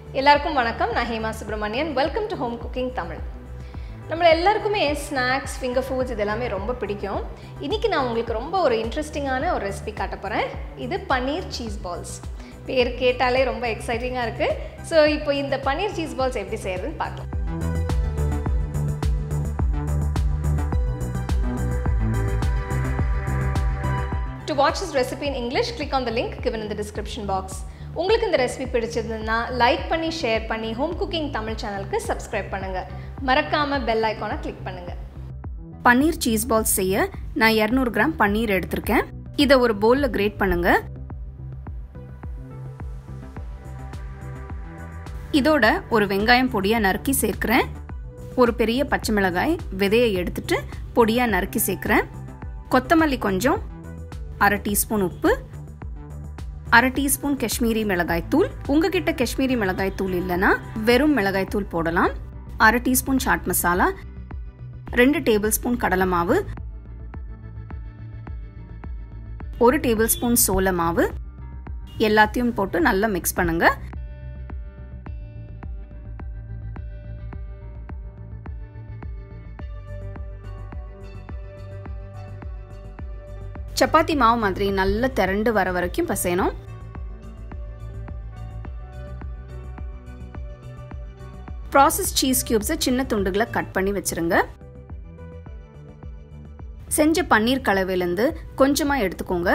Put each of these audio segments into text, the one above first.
எல்லாருக்கும் வணக்கம் நான் Hema Subramanian welcome to home cooking Tamil நம்ம எல்லாருக்குமே ஸ்நாக்ஸ் ஃபிங்கர் ஃபுட்ஸ் இது எல்லாமே ரொம்ப பிடிக்கும் இன்றைக்கி நான் உங்களுக்கு ரொம்ப ஒரு இன்ட்ரெஸ்டிங்கான ஒரு ரெசிபி காட்ட போகிறேன் இது பன்னீர் சீஸ் பால்ஸ் பேர் கேட்டாலே ரொம்ப எக்ஸைட்டிங்காக இருக்குது ஸோ இப்போ இந்த பன்னீர் சீஸ் பால்ஸ் எப்படி செய்யறதுன்னு பார்க்கலாம் to watch this recipe in English, click on the link given in the description box. உங்களுக்கு இந்த ரெசிபி பிடிச்சதுன்னா லைக் பண்ணி ஷேர் பண்ணி ஹோம் குக்கிங் தமிழ் சேனலுக்கு சப்ஸ்கிரைப் பண்ணுங்கள் மறக்காமல் பெல் ஐக்கானை கிளிக் பண்ணுங்கள் பன்னீர் சீஸ் பால்ஸ் செய்ய நான் இரநூறு கிராம் பன்னீர் எடுத்திருக்கேன் இதை ஒரு பவுலில் கிரேட் பண்ணுங்க இதோட ஒரு வெங்காயம் பொடியாக நறுக்கி சேர்க்கிறேன் ஒரு பெரிய பச்சை மிளகாய் விதையை எடுத்துட்டு பொடியாக நறுக்கி சேர்க்கிறேன் கொத்தமல்லி கொஞ்சம் அரை டீஸ்பூன் உப்பு அரை டீஸ்பூன் காஷ்மீரி மிளகாய் தூள் உங்ககிட்ட காஷ்மீரி மிளகாய் தூள் இல்லைன்னா வெறும் மிளகாய் தூள் போடலாம் அரை டீஸ்பூன் சாட் மசாலா ரெண்டு டேபிள் ஸ்பூன் கடலை மாவு ஒரு டேபிள் ஸ்பூன் சோள மாவு எல்லாத்தையும் போட்டு நல்லா மிக்ஸ் பண்ணுங்க சப்பாத்தி மாவு மாதிரி நல்லா திரண்டு வர வரைக்கும் பசையணும் ப்ராசஸ் சீஸ் கியூப்ஸை சின்ன துண்டுகளை கட் பண்ணி வச்சிருங்க செஞ்ச பன்னீர் கலவையிலேருந்து கொஞ்சமாக எடுத்துக்கோங்க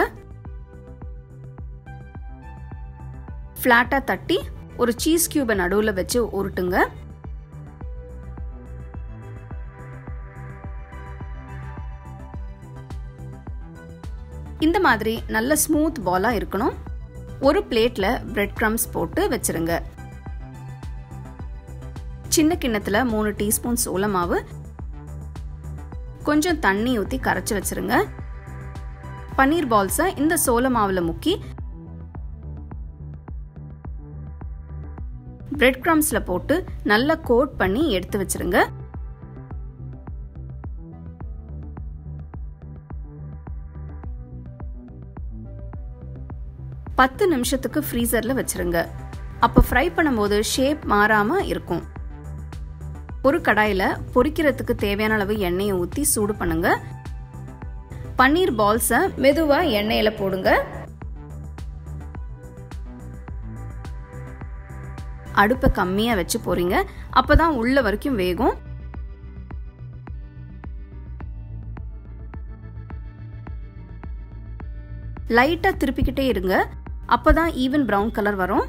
ஃப்ளாட்டாக தட்டி ஒரு சீஸ் கியூபை நடுவில் வச்சு உருட்டுங்க இந்த மாதிரி நல்ல ஸ்மூத் பாலாக இருக்கணும் ஒரு பிளேட்டில் பிரெட் க்ரம்ஸ் போட்டு வச்சிருங்க சின்ன கிண்ணத்தில் மூணு டீஸ்பூன் சோள மாவு கொஞ்சம் தண்ணி ஊற்றி கரைச்சி வச்சிருங்க பன்னீர் பால்ஸை இந்த சோள மாவில் முக்கி பிரெட் க்ரம்ஸில் போட்டு நல்லா கோட் பண்ணி எடுத்து வச்சிருங்க பத்து நிமிஷத்துக்கு ஃப்ரீசரில் வச்சிருங்க அப்போ ஃப்ரை பண்ணும்போது ஷேப் மாறாமல் இருக்கும் ஒரு கடாயில் பொரிக்கிறதுக்கு தேவையான அளவு எண்ணெயை ஊற்றி சூடு பண்ணுங்க பன்னீர் பால்ஸை மெதுவாக எண்ணெயில் போடுங்க அடுப்பை கம்மியாக வச்சு போறீங்க அப்போ தான் உள்ள வரைக்கும் வேகும் லைட்டாக திருப்பிக்கிட்டே இருங்க அப்போ தான் ஈவன் ப்ரௌன் கலர் வரும்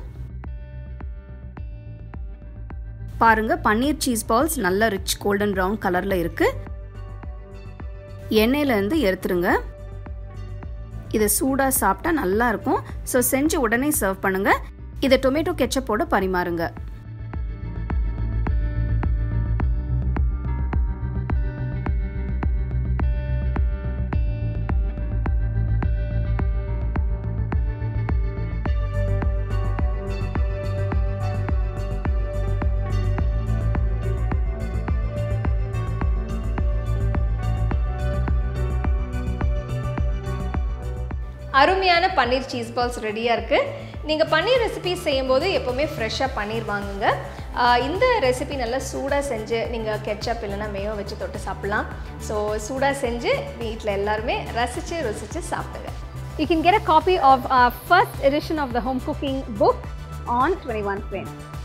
பாருங்க பன்னீர் சீஸ் பால்ஸ் நல்ல ரிச் கோல்டன் ப்ரௌன் கலர்ல இருக்கு எண்ணெயிலேருந்து எடுத்துருங்க இதை சூடாக சாப்பிட்டா நல்லா இருக்கும் ஸோ செஞ்சு உடனே சர்வ் பண்ணுங்க இதை டொமேட்டோ கெச்சப்போட பரிமாறுங்க அருமையான பன்னீர் சீஸ் பால்ஸ் ரெடியாக இருக்குது நீங்கள் பன்னீர் ரெசிபி செய்யும்போது எப்போவுமே ஃப்ரெஷ்ஷாக பன்னீர் வாங்குங்க இந்த ரெசிபி நல்லா சூடாக செஞ்சு நீங்கள் கெச்சப் இல்லைன்னா மேயோ வச்சு தொட்டு சாப்பிட்லாம் ஸோ சூடாக செஞ்சு வீட்டில் எல்லாருமே ரசித்து ருசித்து சாப்பிடுங்க You can get a copy of our first edition of the home cooking book on 21 Frame.